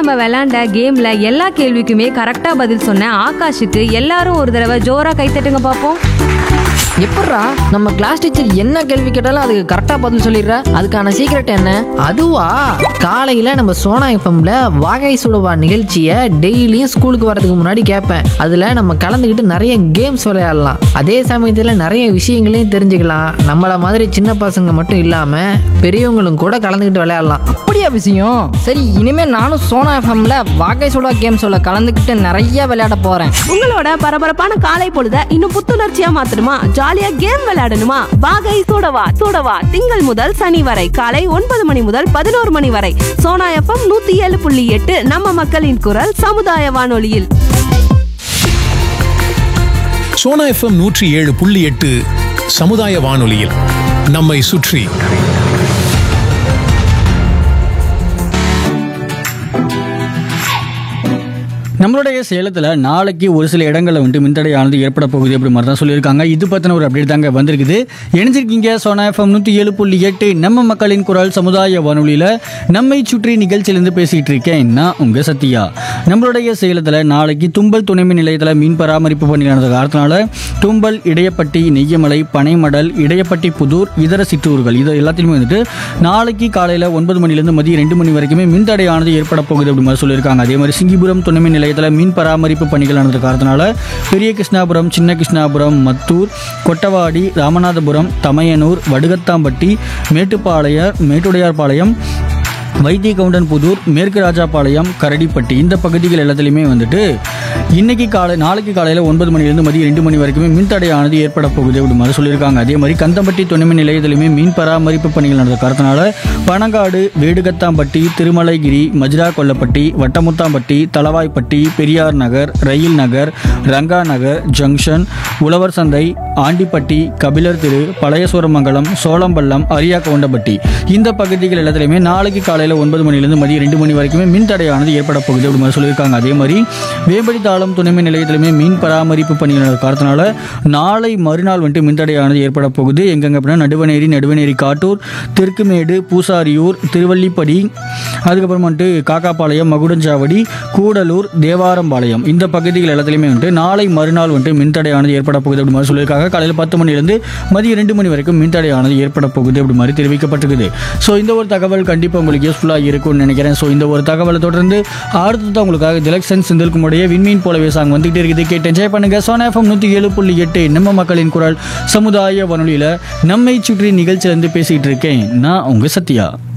நம்ம விளையாண்ட கேம்ல எல்லா கேள்விக்குமே கரெக்டா பதில் சொன்ன ஆகாஷுக்கு எல்லாரும் ஒரு தடவை ஜோரா கைத்தட்டுங்க பார்ப்போம் எப்பட்றா நம்ம கிளாஸ் டீச்சர் என்ன கேள்வி கேட்டாலும் அதுக்கு கரெக்டாக பதில் சொல்லிடுற அதுக்கான சீக்ரெட் என்ன அதுவா காலையில் நம்ம சோனா எஃப்எம்ல வாகை சுடுவா நிகழ்ச்சியை டெய்லியும் ஸ்கூலுக்கு வரதுக்கு முன்னாடி கேட்பேன் அதில் நம்ம கலந்துக்கிட்டு நிறைய கேம்ஸ் விளையாடலாம் அதே சமயத்தில் நிறைய விஷயங்களையும் தெரிஞ்சுக்கலாம் நம்மள மாதிரி சின்ன பசங்க மட்டும் இல்லாமல் பெரியவங்களும் கூட கலந்துக்கிட்டு விளையாடலாம் அப்படியா விஷயம் சரி இனிமே நானும் சோனா எஃப்எம்ல வாகை சுடா கேம்ஸோட கலந்துக்கிட்டு நிறைய விளையாட போறேன் உங்களோட பரபரப்பான காலை பொழுத இன்னும் புத்துணர்ச்சியா மாத்தணுமா ஜாலியா கேம் விளையாடணுமா வாகை சூடவா சூடவா திங்கள் முதல் சனி வரை காலை ஒன்பது மணி முதல் பதினோரு மணி வரை சோனா எஃப்எம் நூத்தி ஏழு புள்ளி எட்டு நம்ம மக்களின் குரல் சமுதாய வானொலியில் சோனா எஃப்எம் நூற்றி ஏழு புள்ளி எட்டு சமுதாய வானொலியில் நம்மை சுற்றி நம்மளுடைய சேலத்தில் நாளைக்கு ஒரு சில இடங்களில் வந்துட்டு மின்தடையானது ஏற்பட போகுது அப்படி மாதிரி தான் சொல்லியிருக்காங்க இது பற்றின ஒரு அப்டேட் தாங்க வந்திருக்குது இணைஞ்சிருக்கீங்க சோனா எஃப்எம் நூற்றி ஏழு புள்ளி எட்டு நம்ம மக்களின் குரல் சமுதாய வானொலியில் நம்மை சுற்றி நிகழ்ச்சியிலேருந்து பேசிகிட்டு இருக்கேன் நான் உங்கள் சத்யா நம்மளுடைய சேலத்தில் நாளைக்கு தும்பல் துணைமின் நிலையத்தில் மீன் பராமரிப்பு பணி நடந்த காரணத்தினால தும்பல் இடையப்பட்டி நெய்யமலை பனைமடல் இடையப்பட்டி புதூர் இதர சிற்றூர்கள் இது எல்லாத்தையுமே வந்துட்டு நாளைக்கு காலையில் ஒன்பது மணிலேருந்து மதியம் ரெண்டு மணி வரைக்குமே மின்தடையானது ஏற்பட போகுது அப்படி மாதிரி சொல்லியிருக்காங்க அதே மாதிரி சிங்கிபுரம் துணைமின் நிலையத்தில் மீன் பராமரிப்பு பணிகள் நடந்த காரணத்தினால பெரிய கிருஷ்ணாபுரம் சின்ன கிருஷ்ணாபுரம் மத்தூர் கொட்டவாடி ராமநாதபுரம் தமையனூர் வடுகத்தாம்பட்டி மேட்டுப்பாளையர் மேட்டுடையார்பாளையம் வைத்திய கவுண்டன் புதூர் மேற்கு ராஜாபாளையம் கரடிப்பட்டி இந்த பகுதிகள் எல்லாத்துலேயுமே வந்துட்டு இன்னைக்கு காலை நாளைக்கு காலையில் ஒன்பது மணிலேருந்து மதியம் ரெண்டு மணி வரைக்குமே மின்தடையானது ஏற்பட போகுது அப்படி மாதிரி சொல்லியிருக்காங்க அதே மாதிரி கந்தம்பட்டி துணைமின் நிலையத்திலுமே மீன் பராமரிப்பு பணிகள் நடந்த காரணத்தினால பனங்காடு வேடுகத்தாம்பட்டி திருமலைகிரி மஜ்ரா கொல்லப்பட்டி வட்டமுத்தாம்பட்டி தளவாய்ப்பட்டி பெரியார் நகர் ரயில் நகர் ரங்கா நகர் ஜங்ஷன் உழவர் சந்தை ஆண்டிப்பட்டி கபிலர் திரு பழையசூரமங்கலம் சோளம்பள்ளம் அரியா கவுண்டப்பட்டி இந்த பகுதிகள் எல்லாத்துலேயுமே நாளைக்கு காலையில் ஒன்பது மணிலேருந்து மதியம் ரெண்டு மணி வரைக்குமே மின் தடையானது ஏற்பட போகுது அப்படி மாதிரி சொல்லியிருக்காங்க அதே மாதிரி வேம்படி தாளம் துணைமின் நிலையத்திலுமே மீன் பராமரிப்பு பணிகள் நடந்த காரணத்தினால நாளை மறுநாள் வந்துட்டு மின்தடையானது ஏற்பட போகுது எங்கெங்க அப்படின்னா நடுவனேரி நடுவனேரி காட்டூர் தெற்குமேடு பூசாரியூர் திருவல்லிப்படி அதுக்கப்புறம் வந்துட்டு காக்காப்பாளையம் மகுடஞ்சாவடி கூடலூர் தேவாரம்பாளையம் இந்த பகுதிகள் எல்லாத்துலேயுமே வந்துட்டு நாளை மறுநாள் வந்துட்டு மின்தடையானது ஏற்பட போகுது அப்படி மாதிரி சொல்லியிருக்காங்க காலையில் பத்து மணிலேருந்து மதியம் ரெண்டு மணி வரைக்கும் மின்தடையானது ஏற்பட போகுது அப்படி மாதிரி தெரிவிக்கப்பட்டிருக்குது ஸோ இந்த ஒரு தகவல் கண்டிப்பாக உங்களுக்கு யூஸ்ஃபுல்லாக இருக்கும்னு நினைக்கிறேன் ஸோ இந்த ஒரு தகவலை தொடர்ந்து அடுத்தது உங்களுக்காக திலக்ஷன் செந்தில்குமுடைய விண்மீன் போலவே சாங் வந்துகிட்டே இருக்குது கேட்டு என்ஜாய் பண்ணுங்க சோனா எஃப்எம் நூற்றி ஏழு புள்ளி எட்டு நம்ம மக்களின் குரல் சமுதாய வானொலியில் நம்மை சுற்றி நிகழ்ச்சியிலேருந்து பேசிகிட்டு இருக்கேன் நான் உங்கள் சத்யா